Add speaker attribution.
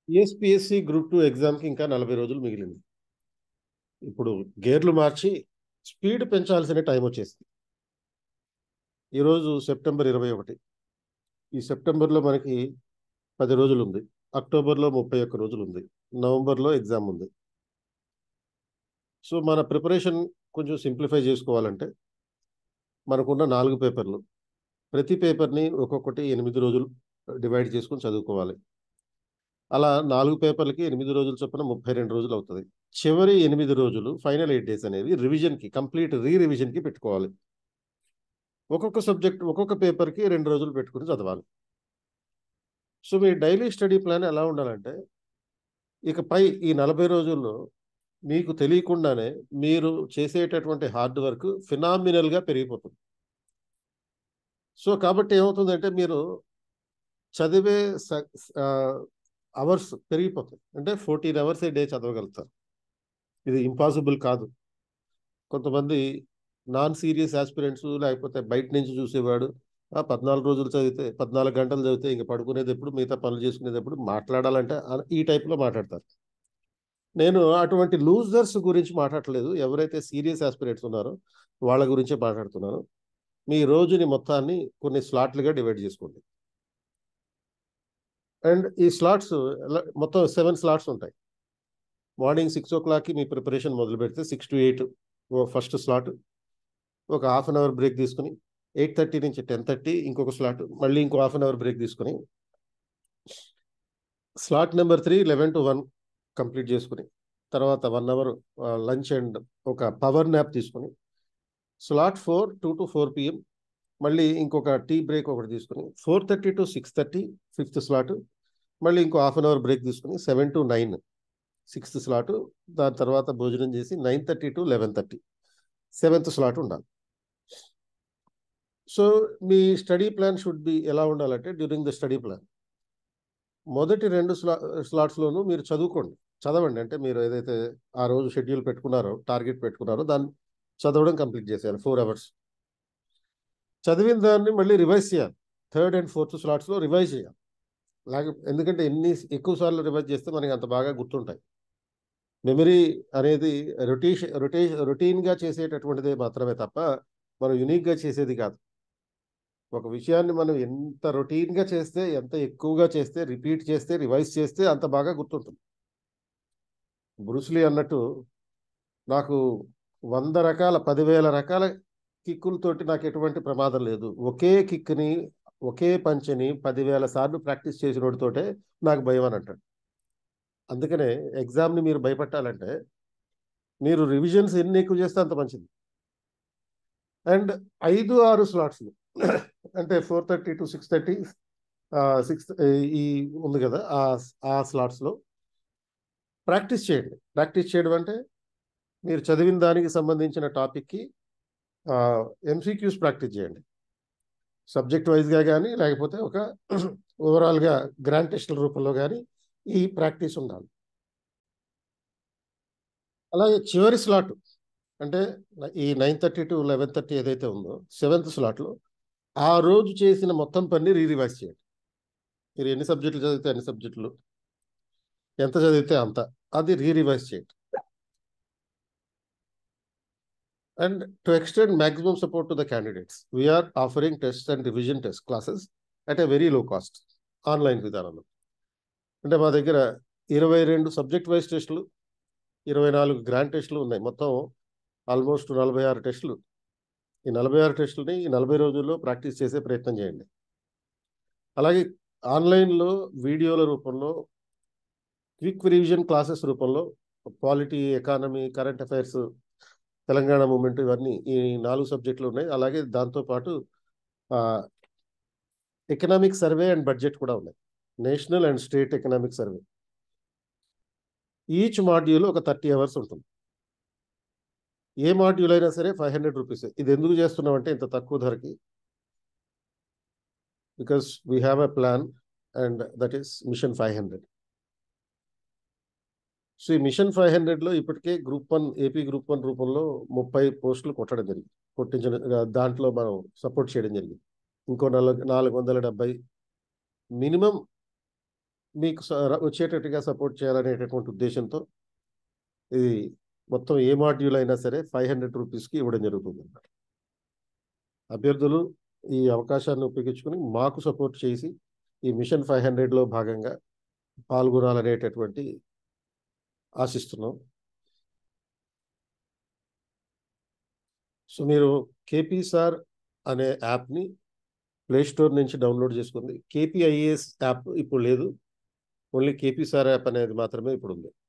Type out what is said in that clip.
Speaker 1: TSPSC group two ఎగ్జామ్కి ఇంకా నలభై రోజులు మిగిలింది ఇప్పుడు గేర్లు మార్చి స్పీడ్ పెంచాల్సిన టైం వచ్చేసింది ఈరోజు సెప్టెంబర్ ఇరవై ఒకటి ఈ సెప్టెంబర్లో మనకి పది రోజులు ఉంది అక్టోబర్లో ముప్పై ఒక్క రోజులు ఉంది నవంబర్లో ఎగ్జామ్ ఉంది సో మన ప్రిపరేషన్ కొంచెం సింప్లిఫై చేసుకోవాలంటే మనకున్న నాలుగు పేపర్లు ప్రతి పేపర్ని ఒక్కొక్కటి ఎనిమిది రోజులు డివైడ్ చేసుకొని చదువుకోవాలి అలా నాలుగు పేపర్లకి ఎనిమిది రోజులు చొప్పున ముప్పై రెండు రోజులు అవుతుంది చివరి ఎనిమిది రోజులు ఫైనల్ ఎయిట్ డేస్ అనేవి రివిజన్కి కంప్లీట్ రీ రివిజన్కి పెట్టుకోవాలి ఒక్కొక్క సబ్జెక్ట్ ఒక్కొక్క పేపర్కి రెండు రోజులు పెట్టుకుని చదవాలి సో మీ డైలీ స్టడీ ప్లాన్ ఎలా ఉండాలంటే ఇకపై ఈ నలభై రోజుల్లో మీకు తెలియకుండానే మీరు చేసేటటువంటి హార్డ్ వర్క్ ఫినామినల్గా పెరిగిపోతుంది సో కాబట్టి ఏమవుతుందంటే మీరు చదివే అవర్స్ పెరిగిపోతాయి అంటే ఫోర్టీన్ అవర్స్ ఏ డే చదవగలుగుతారు ఇది ఇంపాసిబుల్ కాదు కొంతమంది నాన్ సీరియస్ ఆస్పిరెంట్స్ లేకపోతే బయట నుంచి చూసేవాడు పద్నాలుగు రోజులు చదివితే పద్నాలుగు గంటలు చదివితే ఇంక పడుకునేది ఎప్పుడు మిగతా పనులు చేసుకునేటప్పుడు మాట్లాడాలంటే ఈ టైప్లో మాట్లాడతారు నేను అటువంటి లూజర్స్ గురించి మాట్లాడలేదు ఎవరైతే సీరియస్ ఆస్పిరెంట్స్ ఉన్నారో వాళ్ళ గురించే మాట్లాడుతున్నాను మీ రోజుని మొత్తాన్ని కొన్ని స్లాట్లుగా డివైడ్ చేసుకోండి అండ్ ఈ స్లాట్స్ మొత్తం సెవెన్ స్లాట్స్ ఉంటాయి మార్నింగ్ సిక్స్ ఓ క్లాక్కి మీ ప్రిపరేషన్ మొదలు పెడితే six to eight first slot ఒక హాఫ్ అన్ అవర్ బ్రేక్ తీసుకుని ఎయిట్ థర్టీ నుంచి టెన్ థర్టీ ఇంకొక స్లాట్ మళ్ళీ ఇంకో హాఫ్ అన్ అవర్ బ్రేక్ తీసుకుని slot number three eleven to one complete చేసుకుని తర్వాత వన్ అవర్ లంచ్ అండ్ ఒక పవర్ న్యాప్ తీసుకుని slot four two to four PM మళ్ళీ ఇంకొక టీ బ్రేక్ ఒకటి తీసుకుని four thirty to six thirty fifth slot మళ్ళీ ఇంకో హాఫ్ అన్ అవర్ బ్రేక్ తీసుకుని seven to nine sixth slot దాని తర్వాత భోజనం చేసి nine thirty to eleven thirty seventh slot ఉండాలి సో మీ స్టడీ ప్లాన్ షుడ్ బి ఎలా ఉండాలంటే డ్యూరింగ్ ద స్టడీ ప్లాన్ మొదటి రెండు స్లా స్లాట్స్లోనూ మీరు చదువుకోండి చదవండి అంటే మీరు ఏదైతే ఆ రోజు షెడ్యూల్ పెట్టుకున్నారో టార్గెట్ పెట్టుకున్నారో దాన్ని చదవడం కంప్లీట్ చేసేయాలి ఫోర్ అవర్స్ చదివిన దాన్ని మళ్ళీ రివైజ్ చేయాలి థర్డ్ అండ్ ఫోర్త్ స్లాట్స్లో రివైజ్ చేయాలి లేక ఎందుకంటే ఎన్ని ఎక్కువ సార్లు రివైజ్ చేస్తే మనకి అంత బాగా గుర్తుంటాయి మెమరీ అనేది రొటీష్ రొటే రొటీన్గా చేసేటటువంటిదే మాత్రమే తప్ప మనం యునిక్గా చేసేది కాదు ఒక విషయాన్ని మనం ఎంత రొటీన్గా చేస్తే ఎంత ఎక్కువగా చేస్తే రిపీట్ చేస్తే రివైజ్ చేస్తే అంత బాగా గుర్తుంటుంది బ్రూస్లీ అన్నట్టు నాకు వంద రకాల పదివేల రకాల కిక్కులతోటి నాకు ఎటువంటి ప్రమాదం లేదు ఒకే కిక్ని ఒకే పంచని పదివేల సార్లు ప్రాక్టీస్ చేసినోడితోటే నాకు భయం అని అంటాడు అందుకనే ఎగ్జామ్ని మీరు భయపెట్టాలంటే మీరు రివిజన్స్ ఎన్ని ఎక్కువ చేస్తే అంత మంచిది అండ్ ఐదు ఆరు స్లాట్స్లు అంటే four thirty to six thirty six ఈ ఉంది కదా ఆ స్లాట్స్లో ప్రాక్టీస్ చేయండి ప్రాక్టీస్ చేయడం అంటే మీరు చదివిన దానికి సంబంధించిన టాపిక్కి ఎంసీక్యూస్ ప్రాక్టీస్ చేయండి సబ్జెక్ట్ వైజ్గా కానీ లేకపోతే ఒక ఓవరాల్గా గ్రాండ్ టెస్ట్ల రూపంలో కానీ ఈ ప్రాక్టీస్ ఉండాలి అలాగే చివరి స్లాట్ అంటే ఈ nine thirty to eleven thirty ఏదైతే ఉందో సెవెంత్ స్లాట్లో ఆ రోజు చేసిన మొత్తం పని రీ రివైజ్ చేయండి మీరు ఎన్ని సబ్జెక్టులు చదివితే అన్ని సబ్జెక్టులు ఎంత చదివితే అంత అది రీ రివైజ్ చేయండి and to extend maximum support to the candidates we're offering test and revision test classes at a very low cost online విధానంలో అంటే మా దగ్గర ఇరవై రెండు సబ్జెక్ట్ వైజ్ టెస్టులు ఇరవై నాలుగు గ్రాండ్ టెస్టులు ఉన్నాయి మొత్తం ఆల్మోస్ట్ నలభై ఆరు టెస్టులు ఈ నలభై ఆరు టెస్టులని ఈ నలభై రోజుల్లో ప్రాక్టీస్ చేసే ప్రయత్నం చేయండి అలాగే ఆన్లైన్లో వీడియోల రూపంలో క్విక్ రివిజన్ క్లాసెస్ రూపంలో polity economy current affairs Telangana movement ఇవన్నీ ఈ నాలుగు సబ్జెక్టులు ఉన్నాయి అలాగే దాంతోపాటు ఎకనామిక్ సర్వే అండ్ బడ్జెట్ కూడా ఉన్నాయి national and state economic survey each module ఒక థర్టీ అవర్స్ ఉంటుంది ఏ మాడ్యూల్ అయినా సరే ఫైవ్ హండ్రెడ్ రూపీస్ ఇది ఎందుకు చేస్తున్నాం అంటే ఇంత తక్కువ ధరకి because we have a plan and that is mission five hundred so ఈ మిషన్ ఫైవ్ హండ్రెడ్లో ఇప్పటికే group one AP group one రూపంలో ముప్పై పోస్టులు కొట్టడం జరిగింది కొట్టించడం దాంట్లో మనం సపోర్ట్ చేయడం జరిగింది ఇంకో నాలుగు నాలుగు వందల డెబ్బై మినిమం మీకు స- ర- వచ్చేటట్టుగా సపోర్ట్ చేయాలనేటటువంటి ఉద్దేశంతో ఇది మొత్తం ఏ మాడ్యూల్ అయినా సరే ఫైవ్ హండ్రెడ్ రూపీస్కి ఇవ్వడం జరుగుతుంది అన్నమాట అభ్యర్థులు ఈ అవకాశాన్ని ఉపయోగించుకొని మాకు సపోర్ట్ చేసి ఈ మిషన్ ఫైవ్ హండ్రెడ్లో భాగంగా పాల్గొనాలనేటటువంటి ఆశిస్తున్నాం సో మీరు కేపీ సార్ అనే యాప్ని ప్లే స్టోర్ నుంచి డౌన్లోడ్ చేసుకుంది కేపీఐఏఎస్ యాప్ ఇప్పుడు లేదు ఓన్లీ కేపీ సార్ యాప్ అనేది మాత్రమే ఇప్పుడు ఉంది